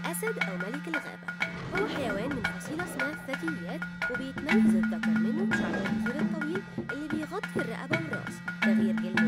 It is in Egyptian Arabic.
الأسد أو ملك الغابة هو حيوان من فصيلة اسمها الثدييات وبيتميز الذكر منه بشعره الكثير الطويل اللي بيغطي الرقبة والراس تغيير جلد